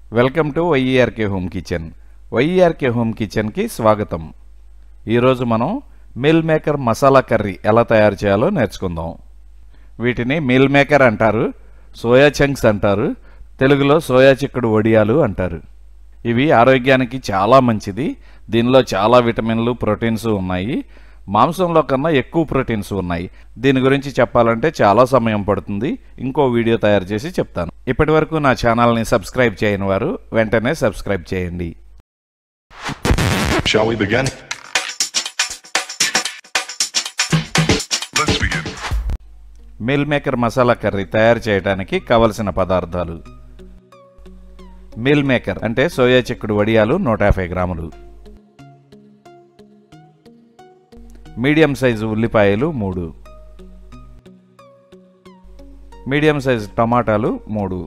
Welcome to YERK home kitchen YERK home కిచెన్కి స్వాగతం ఈరోజు మనం మీల్ మేకర్ మసాలా కర్రీ ఎలా తయారు చేయాలో నేర్చుకుందాం వీటిని మీల్ మేకర్ అంటారు సోయా చంక్స్ అంటారు తెలుగులో సోయా చిక్కుడు వడియాలు అంటారు ఇవి ఆరోగ్యానికి చాలా మంచిది దీనిలో చాలా విటమిన్లు ప్రోటీన్స్ ఉన్నాయి మాంసంలో కన్నా ఎక్కువ ప్రోటీన్స్ ఉన్నాయి దీని గురించి చెప్పాలంటే చాలా సమయం పడుతుంది ఇంకో వీడియో తయారు చేసి చెప్తాను ఇప్పటి వరకు నా ఛానల్ని సబ్స్క్రైబ్ చేయని వారు వెంటనే సబ్స్క్రైబ్ చేయండి Shall we begin? Let's begin. Meal maker masala curry తయారు చేయడానికి కావలసిన పదార్థాలు మీల్ మేకర్ అంటే సోయా చిక్కుడు వడియాలు నూట యాభై గ్రాములు మీడియం సైజు ఉల్లిపాయలు మూడు మీడియం సైజు టమాటాలు మూడు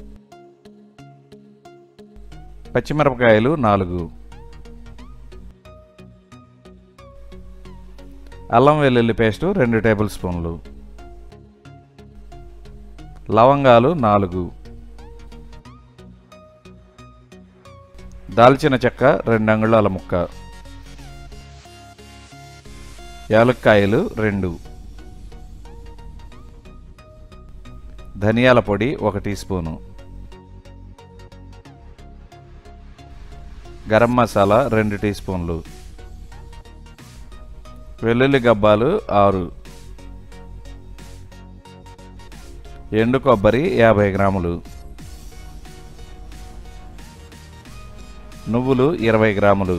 పచ్చిమిరపకాయలు నాలుగు అల్లం వెల్లుల్లి పేస్టు రెండు టేబుల్ స్పూన్లు లవంగాలు నాలుగు దాల్చిన చెక్క రెండు అంగుళాల ముక్క యాలక్కాయలు రెండు ధనియాల పొడి ఒక టీ స్పూను గరం మసాలా రెండు టీ స్పూన్లు వెల్లుల్లి గబ్బాలు ఆరు ఎండు కొబ్బరి యాభై గ్రాములు నువ్వులు ఇరవై గ్రాములు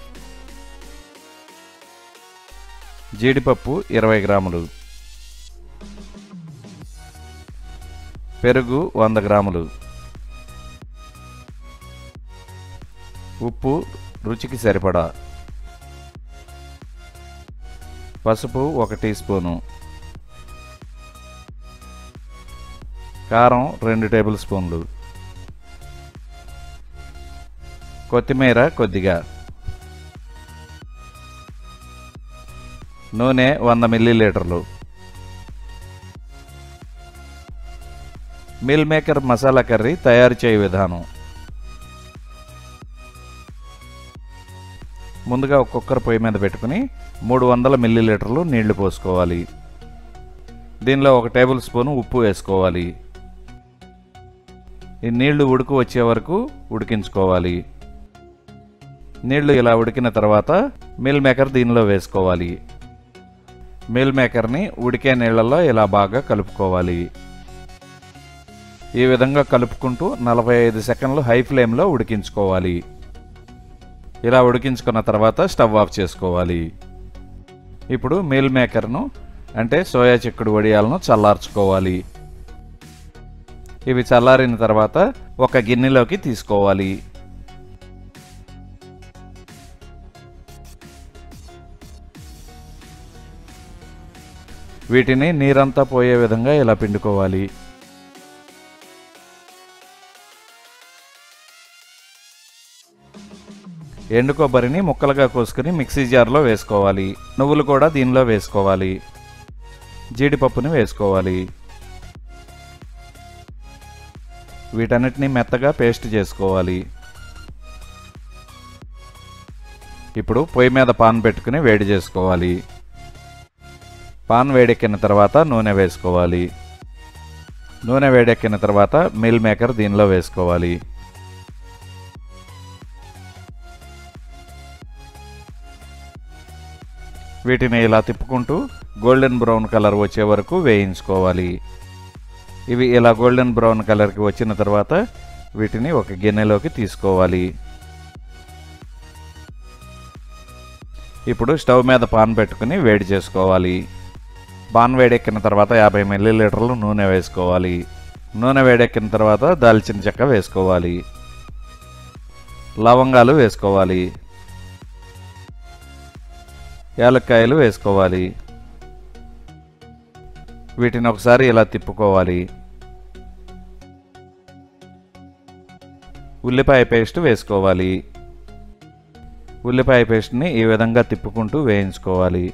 జీడిపప్పు ఇరవై గ్రాములు పెరుగు వంద గ్రాములు ఉప్పు రుచికి సరిపడా పసుపు ఒక టీ స్పూను కారం రెండు టేబుల్ స్పూన్లు కొత్తిమీర కొద్దిగా నూనె వంద మిల్లీలీటర్లు మిల్ మేకర్ మసాలా కర్రీ తయారు చేయ విధానం ముందుగా ఒక కుక్కర్ పొయ్యి మీద పెట్టుకుని మూడు వందల మిల్లీలీటర్లు నీళ్లు పోసుకోవాలి దీనిలో ఒక టేబుల్ స్పూన్ ఉప్పు వేసుకోవాలి ఈ నీళ్లు ఉడుకు వచ్చే వరకు ఉడికించుకోవాలి నీళ్లు ఇలా ఉడికిన తర్వాత మిల్ మేకర్ దీనిలో వేసుకోవాలి మిల్ మేకర్ని ఉడికే నీళ్ళల్లో ఇలా బాగా కలుపుకోవాలి ఈ విధంగా కలుపుకుంటూ నలభై ఐదు సెకండ్లు హై ఫ్లేమ్లో ఉడికించుకోవాలి ఇలా ఉడికించుకున్న తర్వాత స్టవ్ ఆఫ్ చేసుకోవాలి ఇప్పుడు మీల్ మేకర్ను అంటే సోయా చిక్కుడు వడియాలను చల్లార్చుకోవాలి ఇవి చల్లారిన తర్వాత ఒక గిన్నెలోకి తీసుకోవాలి వీటిని నీరంతా పోయే విధంగా ఇలా పిండుకోవాలి ఎండు కొబ్బరిని ముక్కలుగా కోసుకుని మిక్సీ జార్లో వేసుకోవాలి నువ్వులు కూడా దీనిలో వేసుకోవాలి జీడిపప్పుని వేసుకోవాలి వీటన్నిటిని మెత్తగా పేస్ట్ చేసుకోవాలి ఇప్పుడు పొయ్యి మీద పాన్ పెట్టుకుని వేడి చేసుకోవాలి పాన్ వేడెక్కిన తర్వాత నూనె వేసుకోవాలి నూనె వేడెక్కిన తర్వాత మిల్ మేకర్ దీనిలో వేసుకోవాలి వీటిని ఇలా తిప్పుకుంటూ గోల్డెన్ బ్రౌన్ కలర్ వచ్చే వరకు వేయించుకోవాలి ఇవి ఇలా గోల్డెన్ బ్రౌన్ కలర్కి వచ్చిన తర్వాత వీటిని ఒక గిన్నెలోకి తీసుకోవాలి ఇప్పుడు స్టవ్ మీద పాన్ పెట్టుకుని వేడి చేసుకోవాలి పాన్ వేడెక్కిన తర్వాత యాభై మిల్లీలీటర్లు నూనె వేసుకోవాలి నూనె వేడెక్కిన తర్వాత దాల్చిన చెక్క వేసుకోవాలి లవంగాలు వేసుకోవాలి యాలక్కాయలు వేసుకోవాలి వీటిని ఒకసారి ఇలా తిప్పుకోవాలి ఉల్లిపాయ పేస్ట్ వేసుకోవాలి ఉల్లిపాయ పేస్ట్ని ఈ విధంగా తిప్పుకుంటూ వేయించుకోవాలి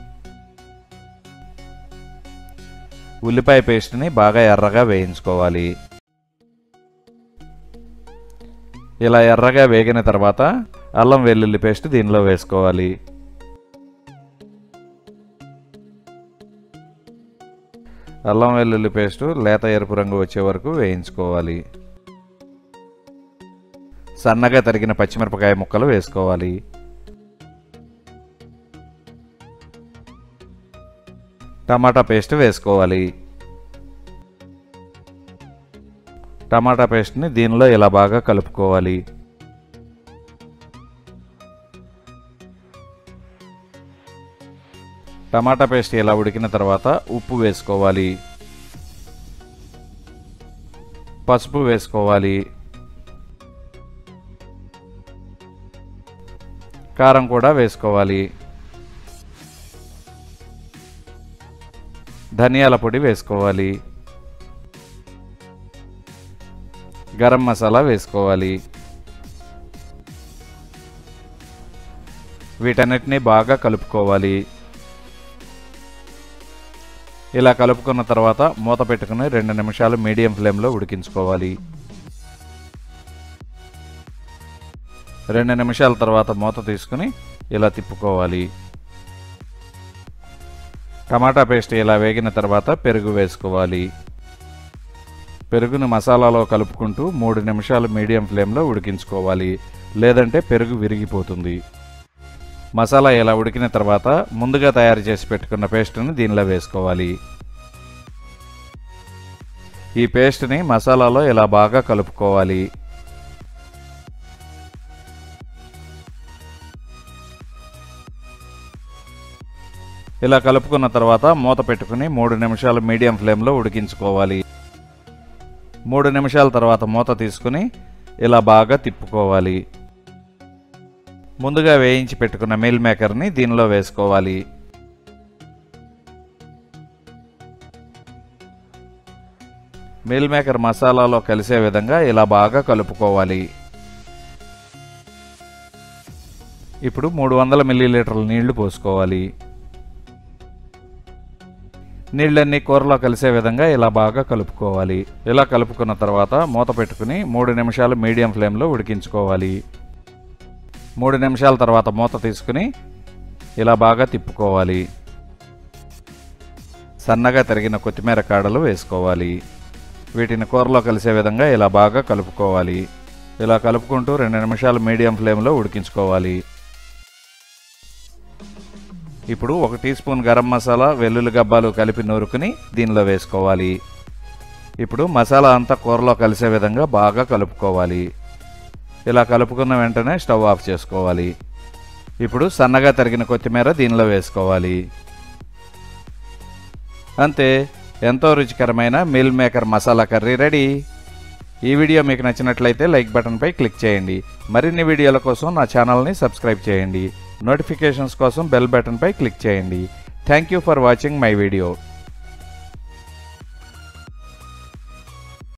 ఉల్లిపాయ పేస్ట్ని బాగా ఎర్రగా వేయించుకోవాలి ఇలా ఎర్రగా వేగిన తర్వాత అల్లం వెల్లుల్లి పేస్ట్ దీనిలో వేసుకోవాలి అల్లం వెల్లుల్లి పేస్టు లేత ఎరుపు రంగు వచ్చే వరకు వేయించుకోవాలి సన్నగా తరిగిన పచ్చిమిరపకాయ ముక్కలు వేసుకోవాలి టమాటా పేస్ట్ వేసుకోవాలి టమాటా పేస్ట్ని దీనిలో ఇలా బాగా కలుపుకోవాలి టమాటా పేస్ట్ ఇలా ఉడికిన తర్వాత ఉప్పు వేసుకోవాలి పసుపు వేసుకోవాలి కారం కూడా వేసుకోవాలి ధనియాల పొడి వేసుకోవాలి గరం మసాలా వేసుకోవాలి వీటన్నిటిని బాగా కలుపుకోవాలి ఇలా కలుపుకున్న తర్వాత మూత పెట్టుకుని రెండు నిమిషాలు మీడియం ఫ్లేమ్లో ఉడికించుకోవాలి రెండు నిమిషాల తర్వాత మూత తీసుకుని ఇలా తిప్పుకోవాలి టమాటా పేస్ట్ ఇలా వేగిన తర్వాత పెరుగు వేసుకోవాలి పెరుగును మసాలాలో కలుపుకుంటూ మూడు నిమిషాలు మీడియం ఫ్లేమ్లో ఉడికించుకోవాలి లేదంటే పెరుగు విరిగిపోతుంది మసాలా ఇలా ఉడికిన తర్వాత ముందుగా తయారు చేసి పెట్టుకున్న పేస్ట్ని దీనిలో వేసుకోవాలి ఈ పేస్ట్ని మసాలాలో ఇలా బాగా కలుపుకోవాలి ఇలా కలుపుకున్న తర్వాత మూత పెట్టుకుని మూడు నిమిషాలు మీడియం ఫ్లేమ్లో ఉడికించుకోవాలి మూడు నిమిషాల తర్వాత మూత తీసుకుని ఇలా బాగా తిప్పుకోవాలి ముందుగా వేయించి పెట్టుకున్న మీల్ మేకర్ని దీనిలో వేసుకోవాలి మీల్ మేకర్ మసాలాలో కలిసే విధంగా ఇలా బాగా కలుపుకోవాలి ఇప్పుడు మూడు వందల మిల్లీలీటర్ల నీళ్లు పోసుకోవాలి నీళ్ళన్నీ కూరలో కలిసే విధంగా ఇలా బాగా కలుపుకోవాలి ఇలా కలుపుకున్న తర్వాత మూత పెట్టుకుని మూడు నిమిషాలు మీడియం ఫ్లేమ్లో ఉడికించుకోవాలి మూడు నిమిషాల తర్వాత మూత తీసుకుని ఇలా బాగా తిప్పుకోవాలి సన్నగా తరిగిన కొత్తిమీర కాడలు వేసుకోవాలి వీటిని కూరలో కలిసే విధంగా ఇలా బాగా కలుపుకోవాలి ఇలా కలుపుకుంటూ రెండు నిమిషాలు మీడియం ఫ్లేమ్లో ఉడికించుకోవాలి ఇప్పుడు ఒక టీ స్పూన్ గరం మసాలా వెల్లుల్లి గబ్బాలు కలిపి నూరుకుని దీనిలో వేసుకోవాలి ఇప్పుడు మసాలా అంతా కూరలో కలిసే విధంగా బాగా కలుపుకోవాలి ఇలా కలుపుకున్న వెంటనే స్టవ్ ఆఫ్ చేసుకోవాలి ఇప్పుడు సన్నగా తరిగిన కొత్తిమీర దీనిలో వేసుకోవాలి అంతే ఎంతో రుచికరమైన meal maker masala curry ready ఈ వీడియో మీకు నచ్చినట్లయితే లైక్ బటన్పై క్లిక్ చేయండి మరిన్ని వీడియోల కోసం నా ఛానల్ని సబ్స్క్రైబ్ చేయండి నోటిఫికేషన్స్ కోసం బెల్ బటన్పై క్లిక్ చేయండి thank you for watching my video